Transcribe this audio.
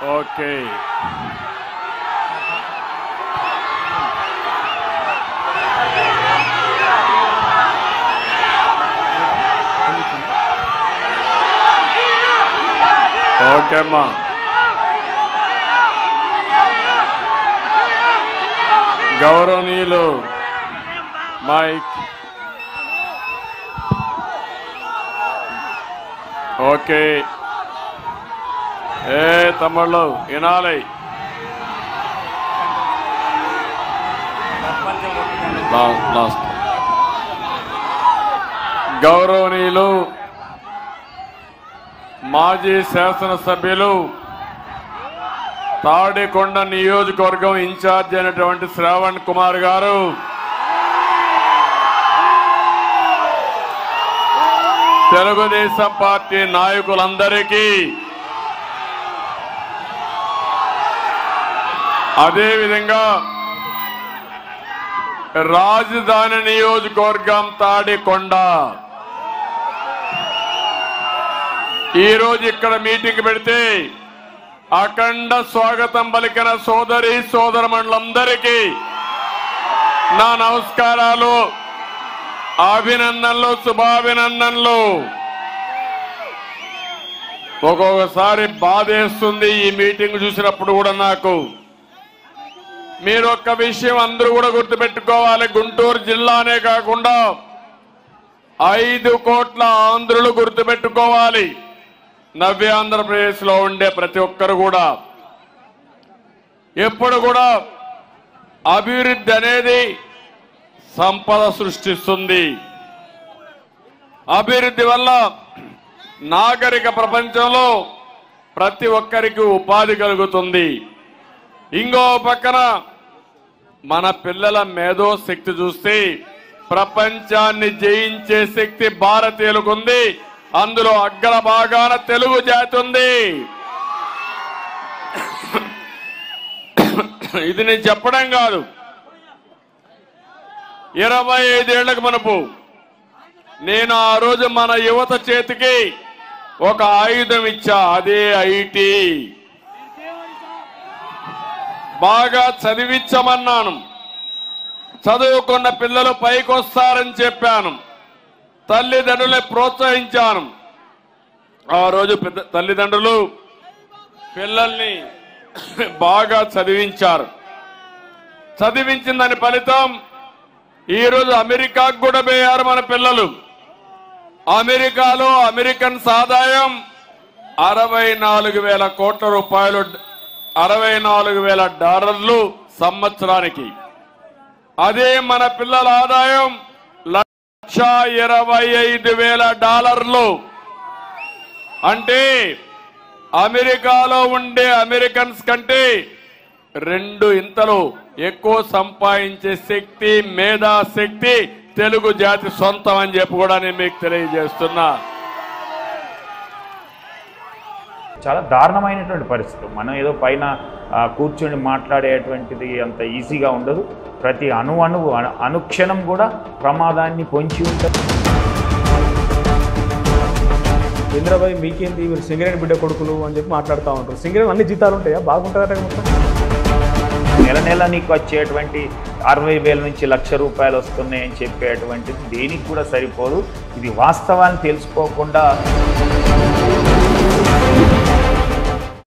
okay okay అమ్మా గౌరవనీయులు mic okay ఏ తమ్ముళ్ళు వినాలి లా- లాస్ట్ గౌరవనీయులు మాజీ శాసనసభ్యులు తాడికొండ నియోజకవర్గం ఇన్ఛార్జ్ అయినటువంటి శ్రావణ్ కుమార్ గారు తెలుగుదేశం పార్టీ నాయకులందరికీ అదేవిధంగా రాజధాని నియోజకవర్గం తాడికొండ ఈరోజు ఇక్కడ మీటింగ్ పెడితే అఖండ స్వాగతం పలికిన సోదరి సోదరమణులందరికీ నా నమస్కారాలు అభినందనలు శుభాభినందనలు ఒక్కొక్కసారి బాధేస్తుంది ఈ మీటింగ్ చూసినప్పుడు కూడా నాకు మీరు ఒక్క విషయం అందరూ కూడా గుర్తుపెట్టుకోవాలి గుంటూరు జిల్లానే కాకుండా ఐదు కోట్ల ఆంధ్రులు గుర్తుపెట్టుకోవాలి నవ్య ఆంధ్రప్రదేశ్ లో ఉండే ప్రతి ఒక్కరు కూడా ఎప్పుడు కూడా అభివృద్ధి అనేది సంపద సృష్టిస్తుంది అభివృద్ధి వల్ల నాగరిక ప్రపంచంలో ప్రతి ఒక్కరికి ఉపాధి కలుగుతుంది ఇంకో పక్కన మన పిల్లల మేధో శక్తి చూస్తే ప్రపంచాన్ని జయించే శక్తి భారతీయులకు ఉంది అందులో అగ్ర భాగాన తెలుగు జాతి ఉంది ఇది నేను చెప్పడం కాదు ఇరవై ఐదేళ్లకు మనపు నేను ఆ రోజు మన యువత చేతికి ఒక ఆయుధం ఇచ్చా అదే ఐటీ బాగా చదివించమన్నాను చదువుకున్న పిల్లలు పైకొస్తారని చెప్పాను తల్లిదండ్రులే ప్రోత్సహించాను ఆ రోజు పెద్ద తల్లిదండ్రులు పిల్లల్ని బాగా చదివించారు చదివించిన దాని ఫలితం ఈరోజు అమెరికాకు కూడా పోయారు మన పిల్లలు అమెరికాలో అమెరికన్ ఆదాయం అరవై నాలుగు వేల కోట్ల రూపాయలు అరవై నాలుగు వేల డాలర్లు సంవత్సరానికి అదే మన పిల్లల ఆదాయం లక్ష ఇరవై ఐదు వేల డాలర్లు అంటే అమెరికాలో ఉండే అమెరికన్స్ కంటే రెండు ఇంతలు ఎక్కువ సంపాదించే శక్తి మేధా శక్తి తెలుగు జాతి సొంతం అని చెప్పి కూడా నేను మీకు తెలియజేస్తున్నా చాలా దారుణమైనటువంటి పరిస్థితులు మనం ఏదో పైన ఆ, కూర్చొని మాట్లాడేటువంటిది అంత ఈజీగా ఉండదు ప్రతి అణు అణువు అను- అనుక్షణం కూడా ప్రమాదాన్ని పొంచి ఉంటుంది ఇంద్రబాయ్ మీకేంది మీరు సింగరేణి బిడ్డ కొడుకులు అని చెప్పి మాట్లాడుతూ ఉంటారు సింగరేణి అన్ని జీతాలు ఉంటాయా బాగుంటుందట మొత్తం నెల నెల నీకు వచ్చేటువంటి అరవై వేల నుంచి లక్ష రూపాయలు వస్తున్నాయని చెప్పేటువంటిది దేనికి కూడా సరిపోదు ఇది వాస్తవాన్ని తెలుసుకోకుండా